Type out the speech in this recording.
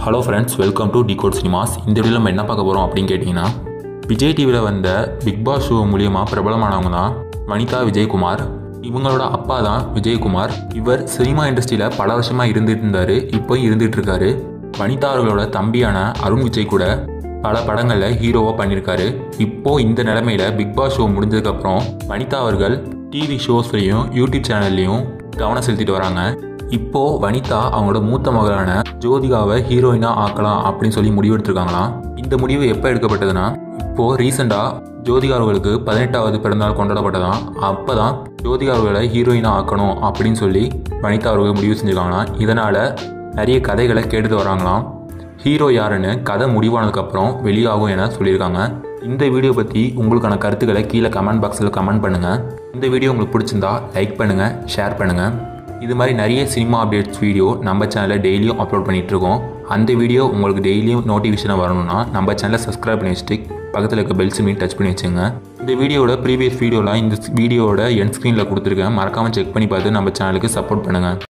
hello friends welcome to Decode Cinemas இந்த வீடியோவில் நம்ம என்ன பார்க்க போகிறோம் அப்படின்னு கேட்டிங்கன்னா விஜய் டிவியில் வந்த பிக் பாஸ் ஷோ மூலியமாக பிரபலமானவங்க தான் வனிதா விஜயகுமார் இவங்களோட அப்பா தான் விஜயகுமார் இவர் சினிமா இண்டஸ்ட்ரியில் பல வருஷமாக இருந்துட்டு இருந்தார் இப்போ இருந்துட்டு இருக்காரு வனிதா அவர்களோட தம்பியான அருண் விஜய் கூட பல படங்களில் ஹீரோவாக பண்ணியிருக்காரு இப்போ இந்த நிலமையில பிக் பாஸ் ஷோ முடிஞ்சதுக்கப்புறம் வனிதா அவர்கள் டிவி ஷோஸ்லையும் யூடியூப் சேனல்லையும் கவனம் செலுத்திட்டு வராங்க இப்போ வனிதா அவங்களோட மூத்த மகளான ஜோதிகாவை ஹீரோயினா ஆக்கலாம் அப்படின்னு சொல்லி முடிவெடுத்திருக்காங்களாம் இந்த முடிவு எப்போ எடுக்கப்பட்டதுன்னா இப்போ ரீசெண்டாக ஜோதிகா அவர்களுக்கு பதினெட்டாவது பிறந்தநாள் கொண்டாடப்பட்டதாம் அப்போ தான் ஜோதிகா அவர்களை ஹீரோயினா ஆக்கணும் அப்படின்னு சொல்லி வனிதா அவர்கள் முடிவு செஞ்சுருக்காங்களாம் இதனால் நிறைய கதைகளை கேட்டுட்டு வராங்களாம் ஹீரோ யாருன்னு கதை முடிவானதுக்கப்புறம் வெளியாகும் என சொல்லியிருக்காங்க இந்த வீடியோ பற்றி உங்களுக்கான கருத்துக்களை கீழே கமெண்ட் பாக்ஸில் கமெண்ட் பண்ணுங்கள் இந்த வீடியோ உங்களுக்கு பிடிச்சிருந்தா லைக் பண்ணுங்கள் ஷேர் பண்ணுங்கள் இது மாதிரி நிறைய சினிமா அப்டேட்ஸ் வீடியோ நம்ம சேனலில் டெய்லியும் அப்லோட் பண்ணிகிட்ருக்கோம் அந்த வீடியோ உங்களுக்கு டெய்லியும் நோட்டிஃபிகேஷனாக வரணும்னா நம்ம சேனலை சப்ஸ்கிரைப் பண்ணி வச்சுட்டு பக்கத்தில் இருக்க பெல் சிம்லையும் டச் பண்ணி வச்சுங்க இந்த வீடியோட ப்ரீவியஸ் வீடியோலாம் இந்த வீடியோட என் ஸ்க்ரீனில் கொடுத்துருக்கேன் மறக்காமல் செக் பண்ணி பார்த்து நம்ம சேனலுக்கு சப்போர்ட் பண்ணுங்கள்